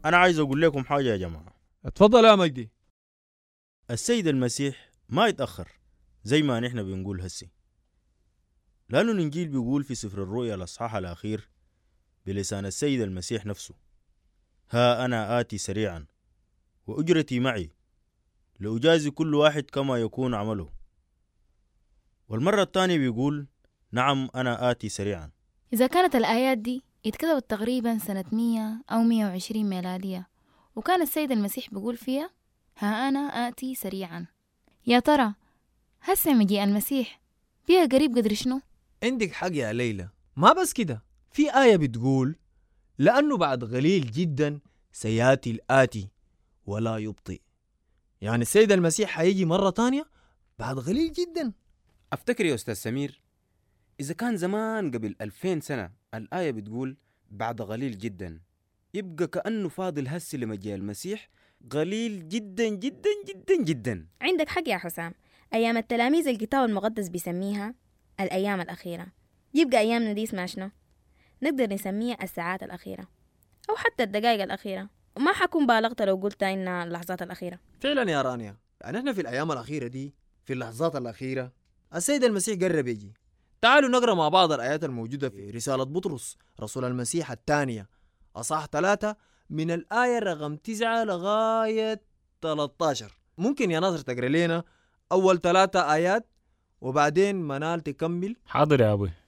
أنا عايز أقول لكم حاجة يا جماعة اتفضل يا مجدي السيد المسيح ما يتأخر زي ما نحن بنقول هسي لأنه الإنجيل بيقول في سفر الرؤيا الأصحاح الأخير بلسان السيد المسيح نفسه ها أنا آتي سريعا وأجرتي معي لأجازي كل واحد كما يكون عمله والمرة الثانية بيقول نعم أنا آتي سريعا إذا كانت الآيات دي اتكتبت تقريبا سنة 100 أو 120 ميلادية وكان السيد المسيح بيقول فيها ها أنا آتي سريعا يا ترى هسه مجيء المسيح بيها قريب قدر شنو؟ عندك حق يا ليلى ما بس كده في آية بتقول لأنه بعد قليل جدا سياتي الآتي ولا يبطئ يعني السيد المسيح حيجي مرة تانية بعد قليل جدا أفتكر يا أستاذ سمير إذا كان زمان قبل ألفين سنة الآية بتقول بعد قليل جدا يبقى كأنه فاضل هسي لمجيء المسيح قليل جدا جدا جدا جدا عندك حق يا حسام أيام التلاميذ الكتاب المقدس بيسميها الأيام الأخيرة يبقى أيامنا دي اسمها شنو؟ نقدر نسميها الساعات الأخيرة أو حتى الدقائق الأخيرة وما حكون بالغت لو قلت إنها اللحظات الأخيرة فعلا يا رانيا يعني احنا في الأيام الأخيرة دي في اللحظات الأخيرة السيد المسيح قرب يجي تعالوا نقرأ مع بعض الآيات الموجودة في رسالة بطرس رسول المسيح الثانية أصح ثلاثة من الآية رقم تسعة لغاية 13 ممكن يا ناصر تقرأ لنا أول ثلاثة آيات وبعدين منال تكمل حاضر يا أبوي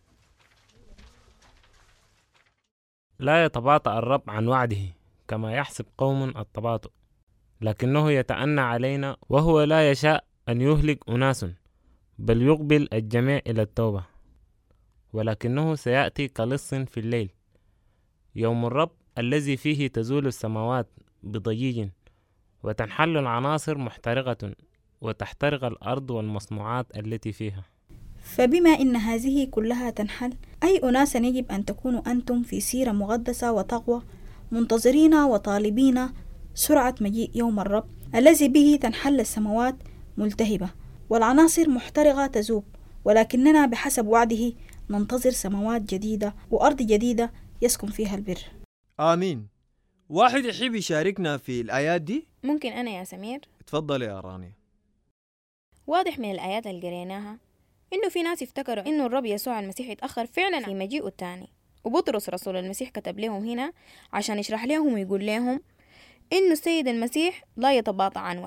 لا يتباطأ الرب عن وعده كما يحسب قوم التباطؤ لكنه يتأنى علينا وهو لا يشاء أن يهلك أناس بل يقبل الجميع إلى التوبة ولكنه سيأتي كلص في الليل يوم الرب الذي فيه تزول السماوات بضجيج وتنحل العناصر محترقة وتحترق الأرض والمصنوعات التي فيها فبما إن هذه كلها تنحل أي أناس يجب أن تكونوا أنتم في سيرة مقدسة وتقوى منتظرين وطالبين سرعة مجيء يوم الرب الذي به تنحل السماوات ملتهبة والعناصر محترقة تذوب ولكننا بحسب وعده ننتظر سماوات جديدة وأرض جديدة يسكن فيها البر آمين واحد يحب يشاركنا في الآيات دي ممكن أنا يا سمير اتفضل يا رانيا واضح من الآيات اللي قريناها إنه في ناس يفتكروا إنه الرب يسوع المسيح يتأخر فعلا في مجيئه التاني وبطرس رسول المسيح كتب لهم هنا عشان يشرح لهم ويقول لهم إنه السيد المسيح لا يتباطأ عن وعده